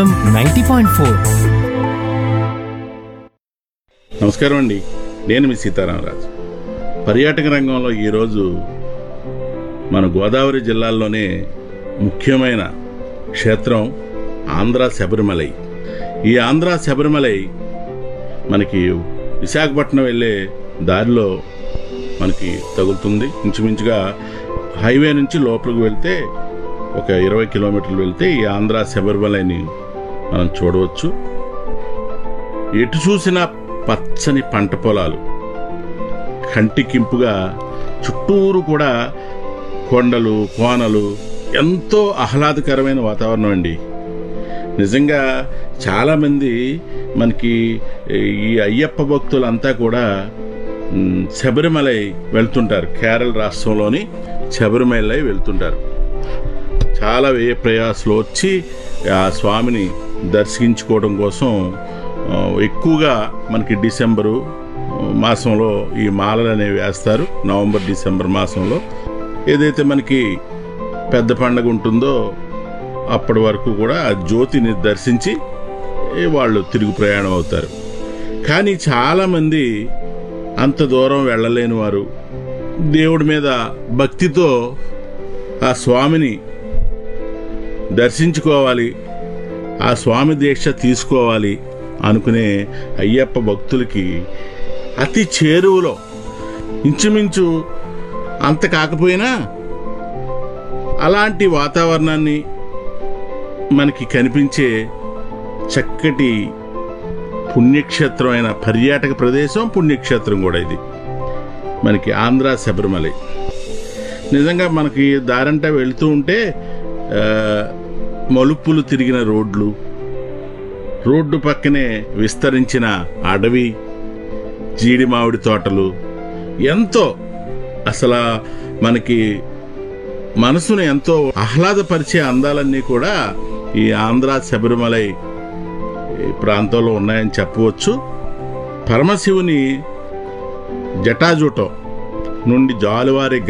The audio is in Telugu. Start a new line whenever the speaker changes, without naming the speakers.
నైంటీ పాయింట్ ఫోర్
నమస్కారం అండి నేను మీ సీతారామరాజు పర్యాటక రంగంలో ఈరోజు మన గోదావరి జిల్లాల్లోనే ముఖ్యమైన క్షేత్రం ఆంధ్ర శబరిమలై ఈ ఆంధ్ర శబరిమలై మనకి విశాఖపట్నం వెళ్ళే దారిలో మనకి తగులుతుంది ఇంచుమించుగా హైవే నుంచి లోపలికి వెళ్తే ఒక ఇరవై కిలోమీటర్లు వెళ్తే ఈ ఆంధ్ర శబరిమలైని మనం చూడవచ్చు ఎటు చూసినా పచ్చని పంట పొలాలు కంటికింపుగా చుట్టూరు కూడా కొండలు కోనలు ఎంతో ఆహ్లాదకరమైన వాతావరణం అండి నిజంగా చాలామంది మనకి ఈ అయ్యప్ప భక్తులంతా కూడా మ్, శబరిమలై వెళ్తుంటారు కేరళ రాష్ట్రంలోని శబరిమలై వెళ్తుంటారు చాలా వ్యయ ప్రయాసలు వచ్చి ఆ స్వామిని దర్శించుకోవడం కోసం ఆ, ఎక్కువగా మనకి డిసెంబరు మాసంలో ఈ మాలలు అనేవి వేస్తారు నవంబర్ డిసెంబర్ మాసంలో ఏదైతే మనకి పెద్ద పండగ ఉంటుందో అప్పటి వరకు కూడా ఆ జ్యోతిని దర్శించి ఏ వాళ్ళు తిరుగు ప్రయాణం అవుతారు కానీ చాలామంది అంత దూరం వెళ్ళలేని వారు దేవుడి మీద భక్తితో ఆ స్వామిని దర్శించుకోవాలి ఆ స్వామి దీక్ష తీసుకోవాలి అనుకునే అయ్యప్ప భక్తులకి అతి చేరువలో ఇంచుమించు అంత కాకపోయినా అలాంటి వాతావరణాన్ని మనకి కనిపించే చక్కటి పుణ్యక్షేత్రమైన పర్యాటక ప్రదేశం పుణ్యక్షేత్రం కూడా ఇది మనకి ఆంధ్ర శబరిమలై నిజంగా మనకి దారంటా వెళ్తూ ఉంటే ఆ, మలుపులు తిరిగిన రోడ్లు రోడ్డు పక్కనే విస్తరించిన అడవి జీడి మామిడి తోటలు ఎంతో అసలు మనకి మనసును ఎంతో ఆహ్లాదపరిచే అందాలన్నీ కూడా ఈ ఆంధ్ర శబరిమలై ఈ ప్రాంతంలో ఉన్నాయని చెప్పవచ్చు పరమశివుని జటాజూటం నుండి జాలువారే